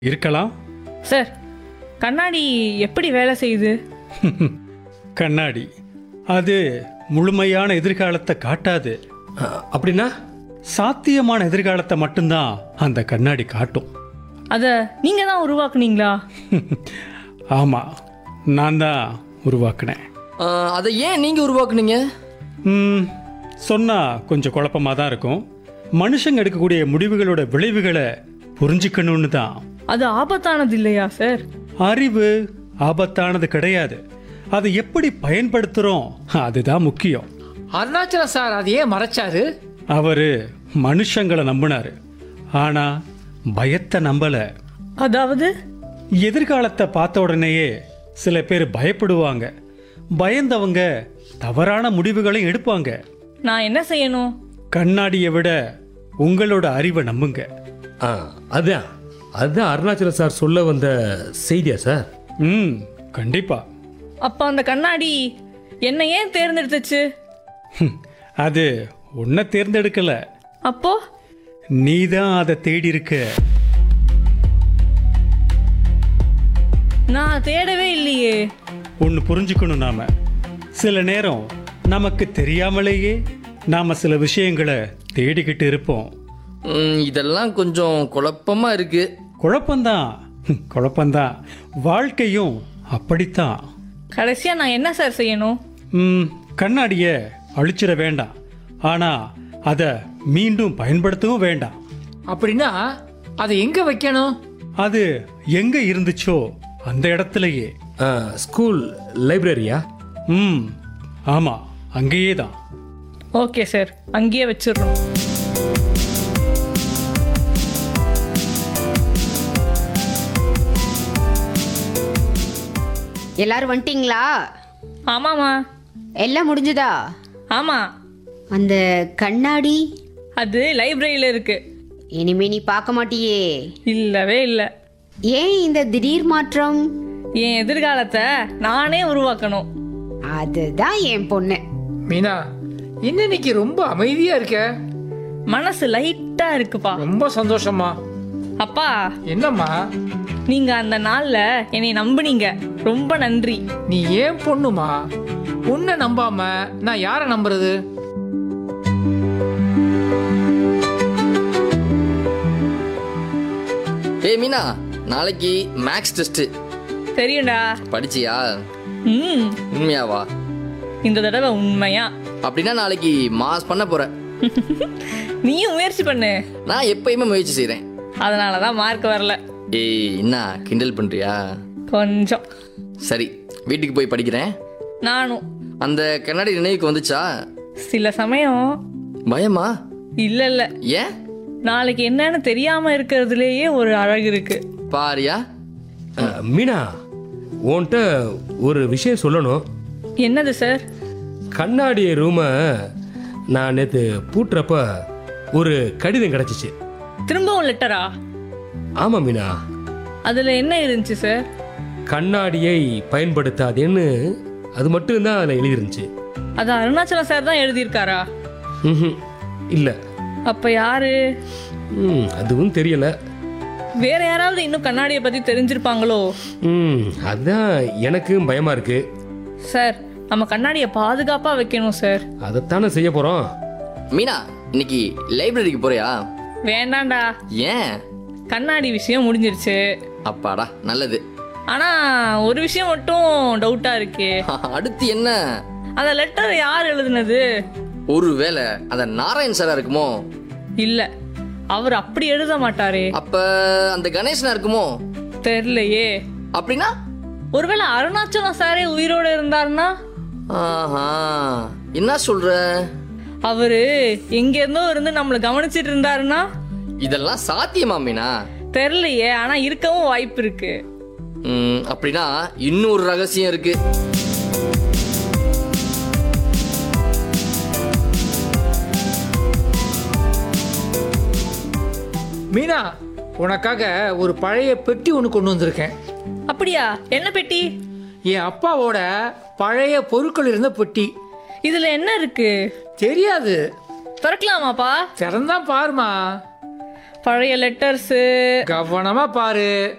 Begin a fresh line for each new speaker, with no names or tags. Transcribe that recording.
இருக்கலாம்
சார் கண்ணாடி எப்படி வேலை செய்யுது
கண்ணாடி அது முழுமையான எதிர்காலத்தை காட்டாது
அ, அப்படின்னா
சாத்தியமான எதிர்காலத்தை மட்டும்தான் அந்த கண்ணாடி காட்டும்
அதை நீங்கள் தான் உருவாக்குனீங்களா
ஆமாம் நான் தான் உருவாக்கினேன்
ஆ, அதை ஏன் நீங்கள் உருவாக்குனீங்க
ம், சொன்னா கொஞ்சம் குழப்பமாக தான் இருக்கும் மனுஷங்க எடுக்கக்கூடிய முடிவுகளோட விளைவுகளை புரிஞ்சுக்கணும்னு தான்
அது ஆபத்தானது இல்லையா சார்
அறிவு ஆபத்தானது கிடையாது அதை எப்படி பயன்படுத்துகிறோம் அதுதான் முக்கியம்
அருணாச்சலம் சார் அது ஏன் மறைச்சாரு
அவர் மனுஷங்களை நம்பினாரு ஆனா பயத்தை நம்பல
அதாவது
எதிர்காலத்தை பார்த்த உடனேயே சில பேர் பயப்படுவாங்க பயந்தவங்க தவறான முடிவுகளையும் எடுப்பாங்க
நான் என்ன செய்யணும்
கண்ணாடியை விட உங்களோட அறிவை நம்புங்க
ஆ, அதான் அதுதான் அருணாச்சல சார் சொல்ல வந்த செய்தியா சார்
ம் கண்டிப்பா
அப்போ அந்த கண்ணாடி என்னை ஏன் தேர்ந்தெடுத்துச்சு
ஹம், அது உன்னை தேர்ந்தெடுக்கல
அப்போ
நீ தான் அதை தேடி இருக்க
நான் தேடவே இல்லையே
ஒன்று புரிஞ்சுக்கணும் நாம சில நேரம் நமக்கு தெரியாமலேயே நாம சில விஷயங்களை தேடிக்கிட்டு இருப்போம்
ம், இதெல்லாம் கொஞ்சம் குழப்பமா இருக்கு
குழப்பம்தான் ஹம், குழப்பம்தான் வாழ்க்கையும் அப்படித்தான்
கடைசியாக நான் என்ன சார் செய்யணும்
ம், கண்ணாடியை அழிச்சிட வேண்டாம் ஆனா அதை மீண்டும் பயன்படுத்தவும் வேண்டாம்
அப்படின்னா அதை எங்க வைக்கணும்
அது எங்க இருந்துச்சோ அந்த இடத்துலயே
ஆ, ஸ்கூல் லைப்ரரியா
ம் ஆமா அங்கேயே தான்
ஓகே சார் அங்கேயே வச்சிடுறோம்
எல்லாரும் வந்துட்டீங்களா
ஆமாம்மா
எல்லாம் முடிஞ்சுதா
ஆமாம்
அந்த கண்ணாடி
அது லைப்ரரியில் இருக்கு
இனிமே நீ பார்க்க மாட்டியே
இல்லவே இல்லை
ஏன் இந்த திடீர் மாற்றம்
என் எதிர்காலத்தை நானே உருவாக்கணும்
அதுதான் என் பொண்ணு
மீனா என்ன இன்னைக்கு ரொம்ப அமைதியா இருக்க
மனசு லைட்டாக இருக்குப்பா
ரொம்ப சந்தோஷமா
அப்பா
என்னம்மா
நீங்கள் அந்த நாளில் என்னை நம்புனீங்க ரொம்ப நன்றி
நீ ஏன் பொண்ணுமா உன்னை நம்பாம நான் யாரை நம்புறது
ஏய் மீனா நாளைக்கு மேக்ஸ் டெஸ்ட்
தெரியும்டா
படிச்சியா
ம்
உண்மையாவா
இந்த தடவை உண்மையா
அப்படின்னா நாளைக்கு மாஸ் பண்ண போறேன்
நீயும் முயற்சி பண்ணு
நான் எப்பயுமே முயற்சி செய்றேன்
அதனால தான் மார்க் வரல
ஏய் என்ன கிண்டல் பண்றியா
கொஞ்சம்
சரி வீட்டுக்கு போய் படிக்கிறேன்
நானும்
அந்த கண்ணாடி நினைவுக்கு வந்துச்சா
சில சமயம்
பயமா
இல்லை இல்லை
ஏன்
நாளைக்கு என்னன்னு தெரியாம இருக்கிறதுலேயே ஒரு அழகு இருக்கு
பாரியா
ஆ, மீனா உன்கிட்ட ஒரு விஷயம் சொல்லணும்
என்னது சார்
கண்ணாடி ரூமை நான் நேற்று பூட்டுறப்ப ஒரு கடிதம் கிடச்சிச்சு
திரும்பவும் லெட்டரா
ஆமாம் மீனா
அதுல என்ன இருந்துச்சு சார்
கண்ணாடியை பயன்படுத்தாதேன்னு அது மட்டும்தான் அதில் எழுதிருந்துச்சு
அது அருணாச்சலம் சார் தான் எழுதியிருக்காரா
ம் இல்லை
அப்ப யாரு
ம் அதுவும் தெரியல
வேற யாராவது இன்னும் கண்ணாடியை பத்தி தெரிஞ்சிருப்பாங்களோ
ம் அதான் எனக்கும் பயமாக இருக்கு
சார் நம்ம கண்ணாடியை பாதுகாப்பா வைக்கணும் சார்
அதைத்தானே செய்ய போகிறோம்
மீனா இன்னைக்கு லைப்ரரிக்கு போறியா
வேண்டாம்டா
ஏன்
கண்ணாடி விஷயம் முடிஞ்சிருச்சு
அப்பாடா நல்லது
ஆனா ஒரு விஷயம் மட்டும் டவுட்டா இருக்கு
அடுத்து என்ன
அந்த லெட்டர் யார் எழுதுனது
ஒருவேளை அந்த நாராயண் சாரா இருக்குமோ
இல்ல அவர் அப்படி எழுத மாட்டாரே
அப்ப அந்த கணேசனா இருக்குமோ
தெரியலையே
அப்படின்னா
ஒருவேளை அருணாச்சலம் சாரே உயிரோட இருந்தாருன்னா
ஆஹா என்ன சொல்ற
அவரு எங்க இருந்தோ இருந்து நம்மள கவனிச்சிட்டு இருந்தாருன்னா
இதெல்லாம் சாத்தியமா மீனா
தெரியலையே ஆனா இருக்கவும் வாய்ப்பு இருக்கு
ம், அப்படின்னா இன்னொரு ரகசியம் இருக்கு
மீனா உனக்காக ஒரு பழைய பெட்டி ஒன்று கொண்டு வந்திருக்கேன்
அப்படியா என்ன பெட்டி
என் அப்பாவோட பழைய பொருட்கள் இருந்த பெட்டி
இதுல என்ன இருக்கு
தெரியாது
திறக்கலாமாப்பா
திறந்தா பாருமா
பழைய லெட்டர்ஸ்
கவனமா பாரு